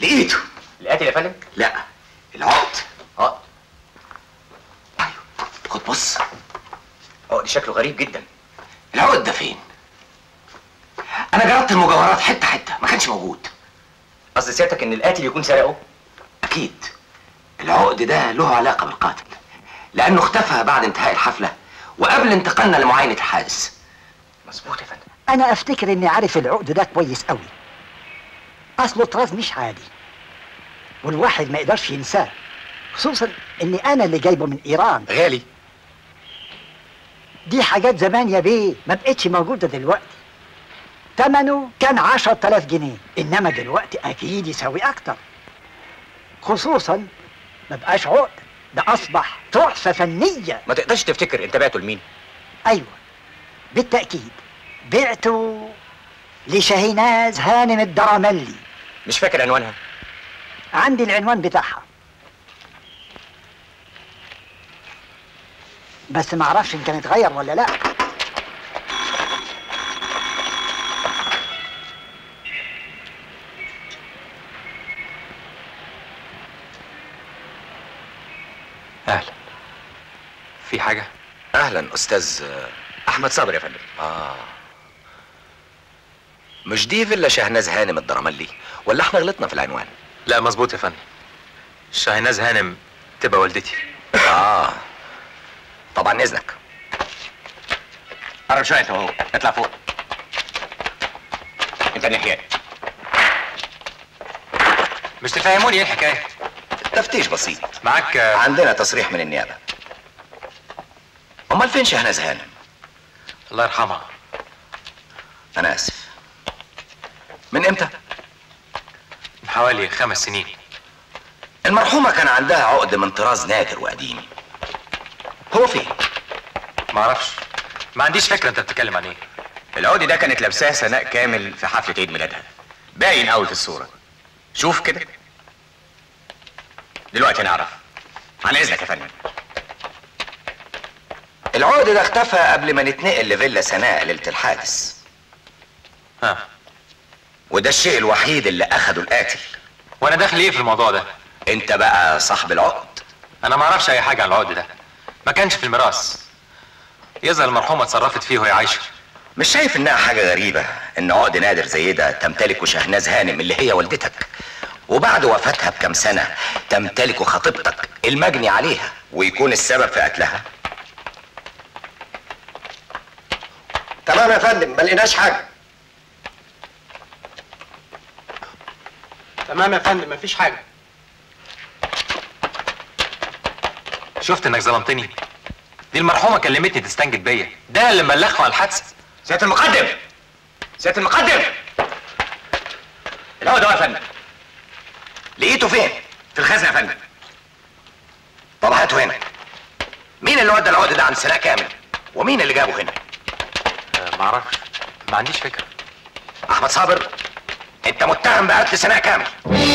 لقيته القاتل يا فندم لا العقد اه خد بص عقد شكله غريب جدا العقد ده فين انا جربت المجوهرات حته حته ما كانش موجود قصد سيادتك ان القاتل يكون سرقه اكيد العقد ده له علاقه بالقاتل لانه اختفى بعد انتهاء الحفله وقبل انتقالنا لمعاينه الحادث مظبوط يا فندم انا افتكر اني عارف العقد ده كويس قوي اصله طراز مش عادي والواحد ما يقدرش ينساه خصوصا اني انا اللي جايبه من ايران غالي دي حاجات زمان يا بيه ما بقتش موجوده دلوقتي تمنه كان عشرة آلاف جنيه إنما دلوقتي أكيد يساوي أكتر خصوصا ما بقاش عقد ده أصبح تحفة فنية ما تقدرش تفتكر انت بعته لمين أيوة بالتأكيد بعته لشاهيناز هانم الدرملي مش فاكر عنوانها عندي العنوان بتاعها بس ما اعرفش ان كان اتغير ولا لا اهلا في حاجه اهلا استاذ احمد صبري يا فندم اه مش دي فيلا شهناز هانم الدرملي ولا احنا غلطنا في العنوان لا مظبوط يا فندم شاهناز هانم تبقى والدتي اه طبعا اذنك قرب شويه انت وهو اطلع فوق انت ناحيه مش تفهموني ايه الحكايه تفتيش بسيط معاك عندنا تصريح من النيابه امال فين شهناز هانم الله يرحمها انا اسف من امتى من حوالي خمس سنين المرحومه كان عندها عقد من طراز نادر وقديم هو فين ما اعرفش ما عنديش فكره انت بتتكلم عن ايه العقد ده كانت لابساه سناء كامل في حفله عيد ميلادها باين قوي في الصوره شوف كده دلوقتي نعرف عن اذنك يا فندم العقد ده اختفى قبل ما نتنقل لفيلا سناء ليله الحادث ها وده الشيء الوحيد اللي اخده القاتل وانا داخل ايه في الموضوع ده انت بقى صاحب العقد انا ما اعرفش اي حاجه عن العقد ده ما كانش في الميراث يظهر المرحومه اتصرفت فيه وهي عايشه مش شايف انها حاجه غريبه ان عقد نادر زي ده تمتلكه شهناز هانم اللي هي والدتك وبعد وفاتها بكم سنه تمتلك خطيبتك المجني عليها ويكون السبب في قتلها تمام يا فندم ما لقيناش حاجه تمام يا فندم مفيش حاجه شفت انك ظلمتني دي المرحومه كلمتني تستنجد بيا ده اللي ملخه على الحادثه سياده المقدم سياده المقدم العقد اهو يا فندم لقيته فين في الخزنه يا فندم طب هاته هنا مين اللي ودى العقد ده عند سناء كامل ومين اللي جابه هنا أه ما اعرفش ما عنديش فكره احمد صابر انت متهم بقتل سناء كامل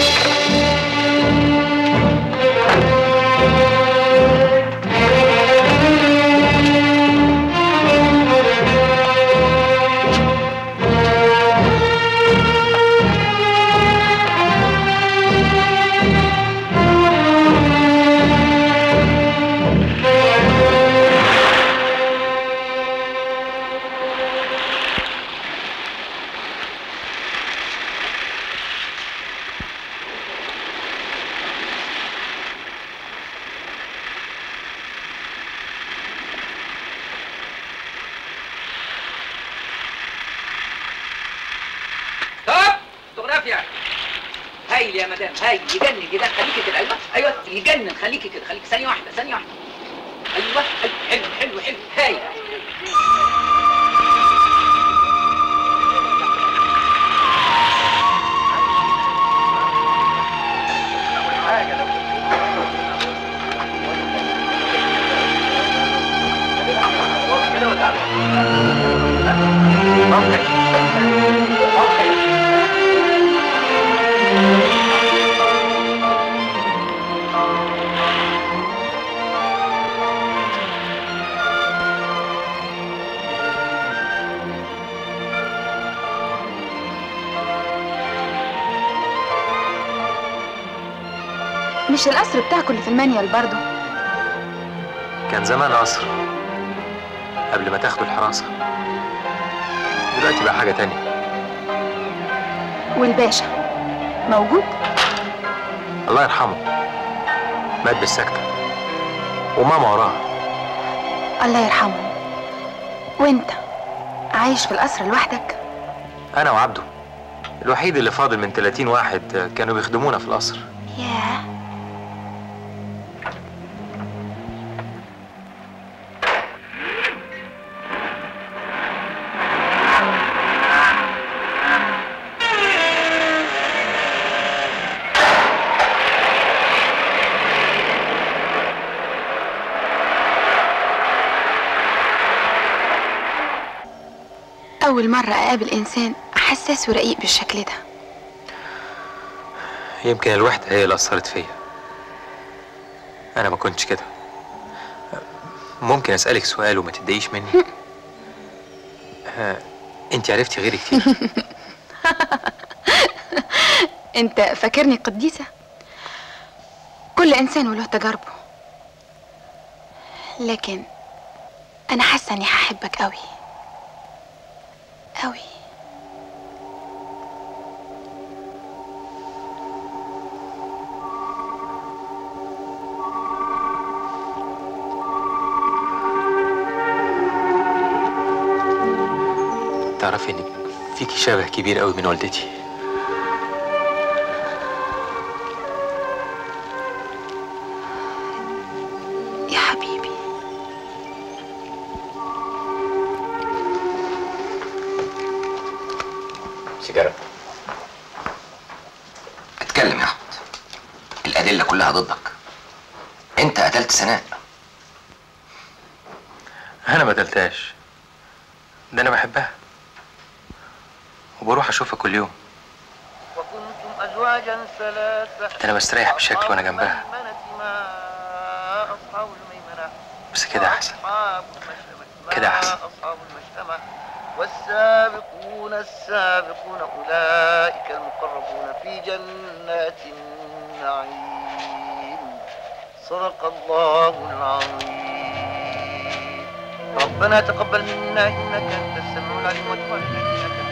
ستوب فوتوغرافيا هايل يا مدام هايل يجنن يجنن خليكي كده ايوه ايوه يجنن خليكي كده خليكي ثانيه واحده ثانيه واحده ايوه حلو حلو حلو حلو هايل مش القصر بتاعكم اللي في المانيال برضه كان زمان قصر قبل ما تاخدوا الحراسة دلوقتي بقى حاجة تانية والباشا موجود الله يرحمه مات بالسكتة وماما وراه الله يرحمه وانت عايش في القصر لوحدك أنا وعبده الوحيد اللي فاضل من 30 واحد كانوا بيخدمونا في القصر ياه أول مرة أقابل إنسان حساس ورقيق بالشكل ده يمكن الوحدة هي اللي أثرت فيا أنا ما كنتش كده ممكن أسألك سؤال وما تتضايقيش مني آه، أنت عرفتي غيري كتير أنت فاكرني قديسة كل إنسان وله تجاربه لكن أنا حاسة إني هحبك أوي أوي تعرفي إنك فيكي شبه كبير قوي من والدتي يا حبيبي سيجارة اتكلم يا احمد الادله كلها ضدك انت قتلت سناء أنا ما قتلتهاش ده أنا بحبها وبروح أشوفها كل يوم وكنتم أزواجا ثلاثة ده أنا بستريح بشكل وأنا جنبها الميمنة ما أصحاب الميمنة بس كده أحسن أصحاب المشأمة كده ما أحسن. أصحاب المشأمة والسابقون السابقون أولئك المقربون في جنات النعيم صدق الله العظيم ربنا تقبل منا إنك أنت السميع العليم وتب علينا إنك